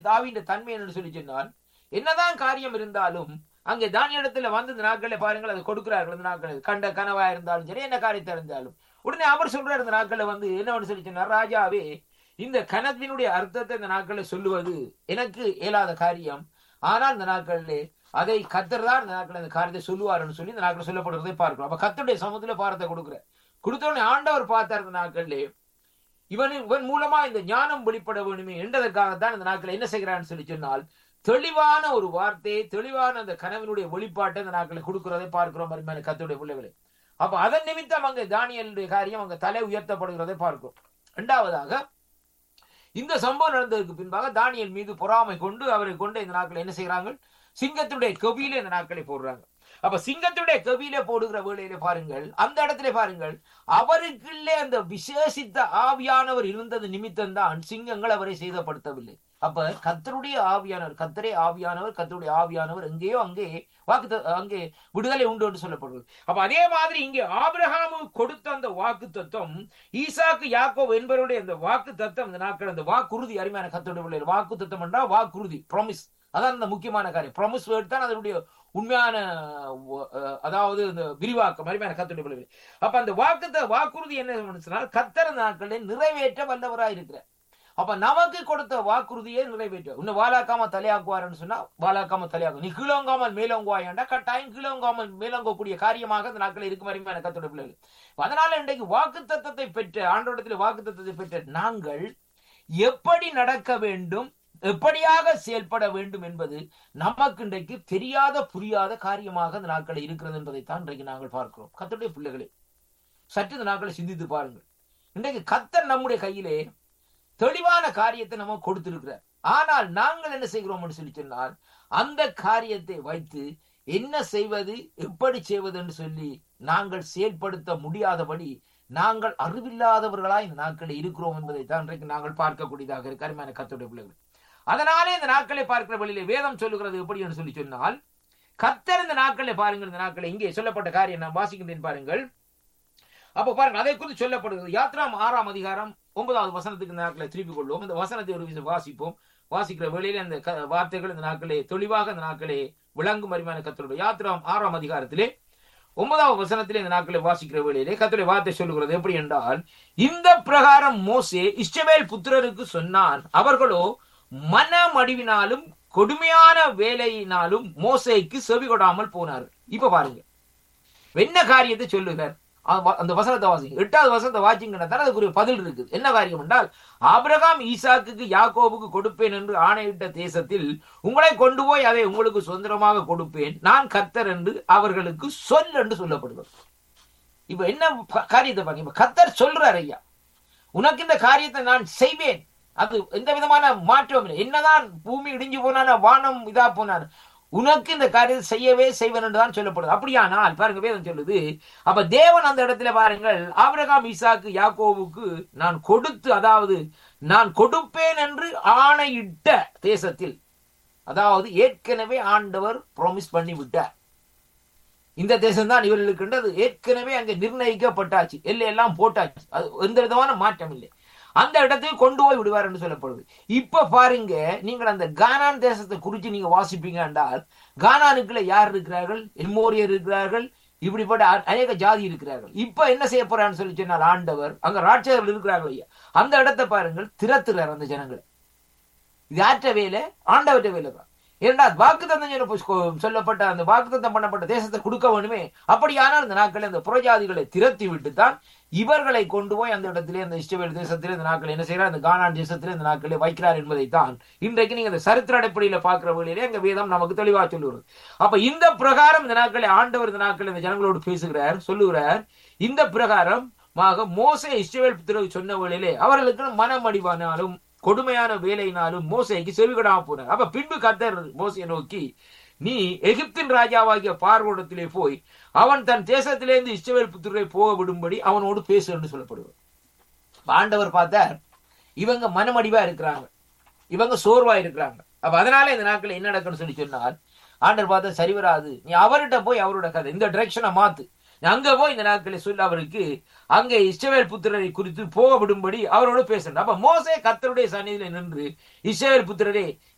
தாவின் தன்மை என்று சொல்லி சொன்னால் என்னதான் காரியம் இருந்தாலும் அங்கே தானியத்துல வந்து இந்த நாட்களை பாருங்கள் அதை கொடுக்கிறார்கள் இந்த நாட்கள் கண்ட கனவா இருந்தாலும் சரி என்ன காரியத்தை இருந்தாலும் உடனே அவர் சொல்றாரு இந்த நாட்களை வந்து என்னவென்று சொல்லி சொன்னார் ராஜாவே இந்த கனவினுடைய அர்த்தத்தை இந்த நாட்களை சொல்லுவது எனக்கு இயலாத காரியம் ஆனால் இந்த நாட்களிலே அதை கத்தர் தான் இந்த நாட்கள் அந்த காரியத்தை சொல்லுவாருன்னு சொல்லி இந்த நாட்கள் சொல்லப்படுறதை பார்க்கிறோம் அப்ப கத்தருடைய சமத்துல பாரத்தை கொடுக்குற கொடுத்த உடனே ஆண்டவர் பார்த்தார் இந்த நாட்களிலே இவன் இவன் மூலமா இந்த ஞானம் வெளிப்பட வேண்டுமே என்றதற்காகத்தான் இந்த நாட்கள் என்ன செய்கிறான்னு சொல்லி சொன்னால் தெளிவான ஒரு வார்த்தையை தெளிவான அந்த கனவினுடைய வெளிப்பாட்டை இந்த நாட்களை கொடுக்கிறதை பார்க்கிறோம் அருமையான கத்தருடைய பிள்ளைகளை அப்ப அதன் நிமித்தம் அங்க தானியலுடைய காரியம் அங்க தலை உயர்த்தப்படுகிறதை பார்க்கிறோம் இரண்டாவதாக இந்த சம்பவம் நடந்ததுக்கு பின்பாக தானியல் மீது பொறாமை கொண்டு அவரை கொண்டு இந்த நாட்களை என்ன செய்யறாங்க சிங்கத்துடைய கவியில இந்த நாட்களை போடுறாங்க அப்ப சிங்கத்துடைய கவியில போடுகிற வேளையில பாருங்கள் அந்த இடத்துல பாருங்கள் அவருக்குள்ளே அந்த விசேஷித்த ஆவியானவர் இருந்தது நிமித்தம் தான் சிங்கங்கள் அவரை சேதப்படுத்தவில்லை அப்ப கத்தருடைய ஆவியானவர் கத்தரே ஆவியானவர் கத்தருடைய ஆவியானவர் எங்கேயோ அங்கே வாக்கு அங்கே விடுதலை உண்டு என்று சொல்லப்படுவது அப்ப அதே மாதிரி இங்கே ஆபிரகாமு கொடுத்த அந்த வாக்கு தத்துவம் ஈசாக்கு யாக்கோ என்பவருடைய அந்த வாக்கு தத்துவம் இந்த நாட்கள் அந்த வாக்குறுதி அருமையான கத்தோட பிள்ளைகள் வாக்கு தத்துவம் என்றால் வாக்குறுதி ப்ராமிஸ் அதான் அந்த முக்கியமான காரியம் ப்ராமிஸ் வேர்ட் தான் அதனுடைய உண்மையான அதாவது இந்த விரிவாக்கம் அருமையான கத்தோட பிள்ளைகள் அப்ப அந்த வாக்கு வாக்குறுதி என்ன சொன்னால் கத்தர் நாட்களில் நிறைவேற்ற வல்லவராய் இருக்கிறார் அப்ப நமக்கு கொடுத்த வாக்குறுதியை நிறைவேற்ற இன்னும் வாழாக்காம தலையாக்குவாருன்னு சொன்னா வாழாக்காம தலையாக்கும் நீ கீழோங்காமல் மேலோங்குவாயண்டா கட்டாயம் கீழோங்காமல் மேலோங்கக்கூடிய காரியமாக அந்த நாட்கள் இருக்கும் வரைக்கும் கத்தோட பிள்ளைகள் அதனால இன்றைக்கு வாக்கு தத்தத்தை பெற்ற ஆண்டோடத்தில் வாக்கு தத்தத்தை பெற்ற நாங்கள் எப்படி நடக்க வேண்டும் எப்படியாக செயல்பட வேண்டும் என்பது நமக்கு இன்றைக்கு தெரியாத புரியாத காரியமாக இந்த நாட்கள் இருக்கிறது என்பதைத்தான் இன்றைக்கு நாங்கள் பார்க்கிறோம் கத்தருடைய பிள்ளைகளே சற்று இந்த நாட்களை சிந்தித்து பாருங்கள் இன்றைக்கு கத்தர் நம்முடைய கையிலே தெளிவான காரியத்தை நம்ம கொடுத்திருக்கிறார் ஆனால் நாங்கள் என்ன செய்கிறோம் சொல்லி சொன்னால் அந்த காரியத்தை வைத்து என்ன செய்வது எப்படி செய்வது என்று சொல்லி நாங்கள் செயல்படுத்த முடியாதபடி நாங்கள் அறிவில்லாதவர்களா இந்த நாட்களில் இருக்கிறோம் என்பதை தான் இன்றைக்கு நாங்கள் பார்க்கக்கூடியதாக இருக்கு அருமையான கத்துடைய பிள்ளைகள் அதனாலே இந்த நாட்களை பார்க்கிற வழியிலே வேதம் சொல்லுகிறது எப்படி என்று சொல்லி சொன்னால் கத்தர் இந்த நாட்களை பாருங்கள் இந்த நாட்களை இங்கே சொல்லப்பட்ட காரியம் நான் வாசிக்கின்றேன் பாருங்கள் அப்ப பாருங்க அதை குறித்து சொல்லப்படுகிறது யாத்ராம் ஆறாம் அதிகாரம் ஒன்பதாவது வசனத்துக்கு இந்த நாட்களை திருப்பிக் கொள்வோம் இந்த வசனத்தை ஒரு விஷயம் வாசிப்போம் வாசிக்கிற வேளையில அந்த வார்த்தைகள் இந்த நாட்களே தெளிவாக இந்த நாட்களே விளங்கும் அருமையான கத்தருடைய யாத்ராம் ஆறாம் அதிகாரத்திலே ஒன்பதாவது வசனத்திலே இந்த நாட்களை வாசிக்கிற வேளையிலே கத்தருடைய வார்த்தை சொல்லுகிறது எப்படி என்றால் இந்த பிரகாரம் மோசே இஷ்டவேல் புத்திரருக்கு சொன்னான் அவர்களோ மனமடிவினாலும் கொடுமையான வேலையினாலும் மோசைக்கு செவி கொடாமல் போனார் இப்ப பாருங்க என்ன காரியத்தை சொல்லுகிறார் அந்த வசனத்தை வாசிங்க எட்டாவது வசனத்தை வாசிங்கன்னா அதுக்கு பதில் இருக்குது என்ன காரியம் என்றால் ஆபிரகாம் ஈசாக்கு யாக்கோவுக்கு கொடுப்பேன் என்று ஆணையிட்ட தேசத்தில் உங்களை கொண்டு போய் அதை உங்களுக்கு சுதந்திரமாக கொடுப்பேன் நான் கர்த்தர் என்று அவர்களுக்கு சொல் என்று சொல்லப்படுகிறது இப்ப என்ன காரியத்தை பாருங்க இப்ப கர்த்தர் சொல்றார் ஐயா உனக்கு இந்த காரியத்தை நான் செய்வேன் அது எந்த விதமான மாற்றம் இல்லை என்னதான் பூமி இடிஞ்சு போனான வானம் இதா போனார் உனக்கு இந்த காரியத்தை செய்யவே செய்வன் என்றுதான் சொல்லப்படுது அப்படியானால் பாருங்க வேதம் சொல்லுது அப்ப தேவன் அந்த இடத்துல பாருங்கள் ஆபிரகாம் ஈசாக்கு யாக்கோவுக்கு நான் கொடுத்து அதாவது நான் கொடுப்பேன் என்று ஆணையிட்ட தேசத்தில் அதாவது ஏற்கனவே ஆண்டவர் ப்ராமிஸ் பண்ணி விட்டார் இந்த தேசம் தான் இவர்களுக்கு ஏற்கனவே அங்கே நிர்ணயிக்கப்பட்டாச்சு எல்லாம் போட்டாச்சு அது எந்த விதமான மாற்றம் இல்லை அந்த இடத்துக்கு கொண்டு போய் விடுவார் என்று சொல்லப்படுது இப்ப பாருங்க நீங்கள் அந்த கானான் தேசத்தை குறித்து நீங்க வாசிப்பீங்க என்றால் கானானுக்குள்ள யார் இருக்கிறார்கள் எம்மோரியர் இருக்கிறார்கள் இப்படிப்பட்ட அநேக ஜாதி இருக்கிறார்கள் இப்ப என்ன செய்ய போறான்னு சொல்லி சொன்னால் ஆண்டவர் அங்க ராட்சதர்கள் இருக்கிறார்கள் ஐயா அந்த இடத்தை பாருங்கள் திறத்துறார் அந்த ஜனங்களை இது ஆற்ற வேலை ஆண்டவற்ற வேலை தான் ஏன்னா வாக்குத்தந்தம் சொல்லப்பட்ட அந்த வாக்குத்தந்தம் பண்ணப்பட்ட தேசத்தை கொடுக்க வேண்டுமே அப்படியானால் இந்த நாட்களில் அந்த புறஜாதிகளை திரத்தி விட்டு தான் இவர்களை கொண்டு போய் அந்த இடத்திலே அந்த இஷ்டவேல் தேசத்திலே இந்த நாட்கள் என்ன செய்யறார் அந்த கானான் தேசத்திலே இந்த நாட்களே வைக்கிறார் என்பதைத்தான் இன்றைக்கு நீங்க அந்த சரித்திர அடிப்படையில பாக்குற வழியிலே எங்க வேதம் நமக்கு தெளிவா சொல்லுவது அப்ப இந்த பிரகாரம் இந்த நாட்களை ஆண்டவர் இந்த நாட்கள் இந்த ஜனங்களோடு பேசுகிறார் சொல்லுகிறார் இந்த பிரகாரம் மோசே இஷ்டவேல் புத்திரவு சொன்ன வேளையிலே அவர்களுக்கு மனமடிவானாலும் கொடுமையான வேலையினாலும் மோசைக்கு செவிகடாம போனார் அப்ப பின்பு கத்தர் மோசையை நோக்கி நீ எகிப்தின் ராஜாவாகிய பார்வோடத்திலே போய் அவன் தன் தேசத்திலேருந்து இஷ்டவேல் புத்திரை போக விடும்படி அவனோடு பேசு என்று சொல்லப்படுவார் ஆண்டவர் பார்த்தார் இவங்க மனமடிவா இருக்கிறாங்க இவங்க சோர்வா இருக்கிறாங்க அப்ப அதனால இந்த நாட்கள் என்ன நடக்குன்னு சொல்லி சொன்னால் ஆண்டவர் பார்த்தா சரி வராது நீ அவர்கிட்ட போய் அவரோட கதை இந்த டிரெக்ஷனை மாத்து அங்க போய் இந்த நாட்களை சொல்லி அவருக்கு அங்கே இஸ்ரவேல் புத்திரரை குறித்து போக விடும்படி அவரோடு பேசணும் அப்ப மோசே கத்தருடைய சன்னிதியில நின்று இஸ்ரவேல் புத்திரரே